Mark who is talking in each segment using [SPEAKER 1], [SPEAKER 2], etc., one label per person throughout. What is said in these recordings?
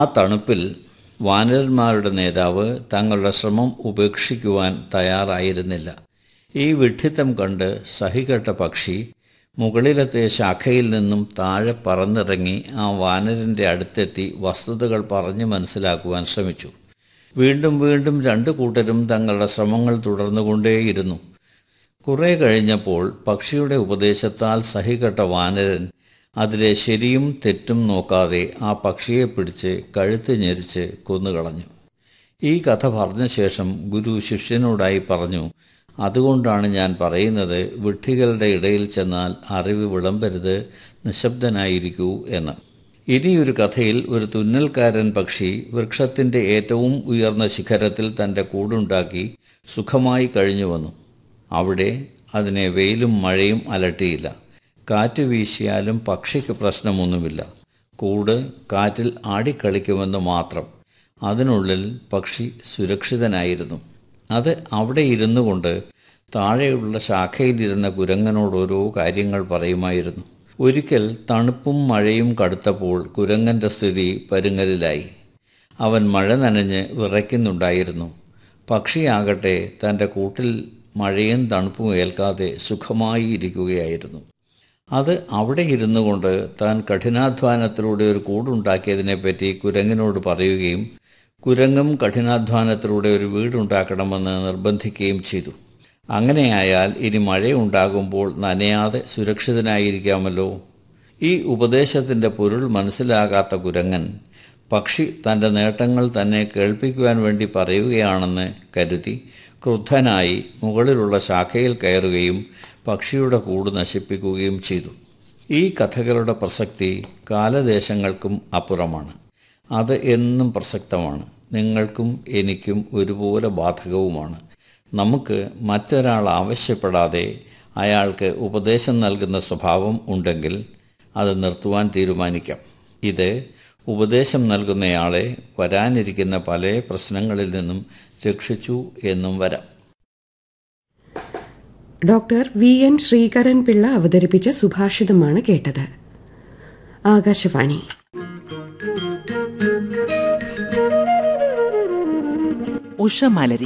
[SPEAKER 1] ആ തണുപ്പിൽ വാനരന്മാരുടെ നേതാവ് തങ്ങളുടെ ശ്രമം ഉപേക്ഷിക്കുവാൻ തയ്യാറായിരുന്നില്ല ഈ വിഡ്ഢിത്തം കണ്ട് സഹികെട്ട പക്ഷി മുകളിലത്തെ ശാഖയിൽ നിന്നും താഴെ പറന്നിറങ്ങി ആ വാനരൻ്റെ അടുത്തെത്തി വസ്തുതകൾ പറഞ്ഞു മനസ്സിലാക്കുവാൻ ശ്രമിച്ചു വീണ്ടും വീണ്ടും രണ്ടു കൂട്ടരും തങ്ങളുടെ ശ്രമങ്ങൾ തുടർന്നുകൊണ്ടേയിരുന്നു കുറെ കഴിഞ്ഞപ്പോൾ പക്ഷിയുടെ ഉപദേശത്താൽ സഹികെട്ട വാനരൻ അതിലെ ശരിയും തെറ്റും നോക്കാതെ ആ പക്ഷിയെ പിടിച്ച് കഴുത്ത് ഞെരിച്ച് കൊന്നുകളഞ്ഞു ഈ കഥ പറഞ്ഞ ശേഷം ഗുരു ശിഷ്യനോടായി പറഞ്ഞു അതുകൊണ്ടാണ് ഞാൻ പറയുന്നത് വിഡ്ഢികളുടെ ഇടയിൽ ചെന്നാൽ അറിവ് വിളമ്പരുത് നിശബ്ദനായിരിക്കൂ എന്ന് ഇനിയൊരു കഥയിൽ ഒരു തുന്നൽക്കാരൻ പക്ഷി വൃക്ഷത്തിൻ്റെ ഏറ്റവും ഉയർന്ന ശിഖരത്തിൽ തൻ്റെ കൂടുണ്ടാക്കി സുഖമായി കഴിഞ്ഞു വന്നു അവിടെ അതിനെ വെയിലും മഴയും അലട്ടിയില്ല കാറ്റ് വീശിയാലും പക്ഷിക്ക് പ്രശ്നമൊന്നുമില്ല കൂട് കാറ്റിൽ ആടിക്കളിക്കുമെന്ന് മാത്രം അതിനുള്ളിൽ പക്ഷി സുരക്ഷിതനായിരുന്നു അത് അവിടെ ഇരുന്നു കൊണ്ട് താഴെയുള്ള ശാഖയിലിരുന്ന കുരങ്ങനോട് ഓരോ കാര്യങ്ങൾ പറയുമായിരുന്നു ഒരിക്കൽ തണുപ്പും മഴയും കടുത്തപ്പോൾ കുരങ്ങൻ്റെ സ്ഥിതി പരുങ്ങലിലായി അവൻ മഴ നനഞ്ഞ് വിറയ്ക്കുന്നുണ്ടായിരുന്നു പക്ഷിയാകട്ടെ തൻ്റെ കൂട്ടിൽ മഴയും തണുപ്പും ഏൽക്കാതെ സുഖമായി ഇരിക്കുകയായിരുന്നു അത് അവിടെ ഇരുന്നു കൊണ്ട് താൻ കഠിനാധ്വാനത്തിലൂടെ ഒരു കൂടുണ്ടാക്കിയതിനെപ്പറ്റി കുരങ്ങിനോട് പറയുകയും കുരങ്ങും കഠിനാധ്വാനത്തിലൂടെ ഒരു വീടുണ്ടാക്കണമെന്ന് നിർബന്ധിക്കുകയും ചെയ്തു അങ്ങനെയായാൽ ഇനി മഴയുണ്ടാകുമ്പോൾ നനയാതെ സുരക്ഷിതനായിരിക്കാമല്ലോ ഈ ഉപദേശത്തിൻ്റെ പൊരുൾ മനസ്സിലാകാത്ത കുരങ്ങൻ പക്ഷി തൻ്റെ നേട്ടങ്ങൾ തന്നെ കേൾപ്പിക്കുവാൻ വേണ്ടി പറയുകയാണെന്ന് കരുതി ക്രുദ്ധനായി മുകളിലുള്ള ശാഖയിൽ കയറുകയും പക്ഷിയുടെ കൂട് നശിപ്പിക്കുകയും ചെയ്തു ഈ കഥകളുടെ പ്രസക്തി കാലദേശങ്ങൾക്കും അപ്പുറമാണ് അത് എന്നും പ്രസക്തമാണ് നിങ്ങൾക്കും എനിക്കും ഒരുപോലെ ബാധകവുമാണ് നമുക്ക് മറ്റൊരാൾ ആവശ്യപ്പെടാതെ അയാൾക്ക് ഉപദേശം നൽകുന്ന സ്വഭാവം ഉണ്ടെങ്കിൽ അത് നിർത്തുവാൻ തീരുമാനിക്കാം ഇത് ഉപദേശം നൽകുന്നയാളെ വരാനിരിക്കുന്ന പല പ്രശ്നങ്ങളിൽ നിന്നും രക്ഷിച്ചു എന്നും വരാം
[SPEAKER 2] doctor V N Sreekaran Pillai അവതരിപ്പിച്ച സുഭാഷിതമാണ് കേട്ടത് ആകാശവാണി
[SPEAKER 3] ഉഷമലരി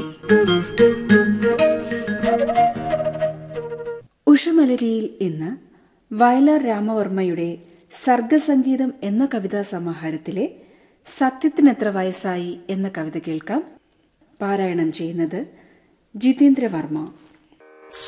[SPEAKER 4] ഉഷമലരിയിൽ ഇന്ന് വയലാർ രാമവർമ്മയുടെ സർഗസംഗീതം എന്ന കവിതാ സമാഹാരത്തിലെ സത്യത്തിനെത്ര വയസ്സായി എന്ന കവിത കേൾക്കാം പാരായണം ചെയ്യുന്നത് ജിതേന്ദ്ര വർമ്മ